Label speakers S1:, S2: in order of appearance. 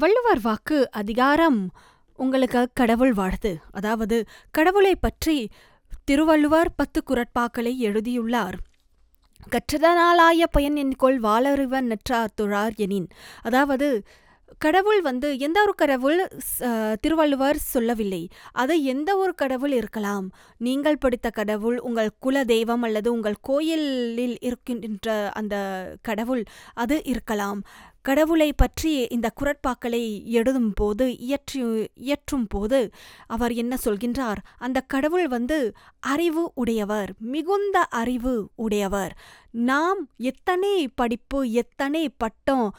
S1: வள்ளுவர் வாக்கு அதிகாரம் உங்களுக்கு கடவுள் வாழ்த்து அதாவது கடவுளை பற்றி திருவள்ளுவர் பத்து குரட்பாக்களை எழுதியுள்ளார் கற்றதனாலாய பயன் என்கொள் வாளறிவன் நற்றார் தொழார் எனின் அதாவது கடவுள் வந்து எந்த ஒரு கடவுள் ஸ்- அஹ், திருவள்ளுவர் சொல்லவில்லை அது எந்த ஒரு கடவுள் இருக்கலாம் நீங்கள் படித்த கடவுள் உங்கள் குல தெய்வம் அல்லது உங்கள் கோயிலில் இருக்கின்ற அந்த கடவுள் அது இருக்கலாம் கடவுளை பற்றி இந்த குரட்பாக்களை எழுதும் போது இயற்றி இயற்றும் போது அவர் என்ன சொல்கின்றார் அந்த கடவுள் வந்து அறிவு உடையவர் மிகுந்த அறிவு உடையவர் நாம் எத்தனை படிப்பு எத்தனை பட்டம்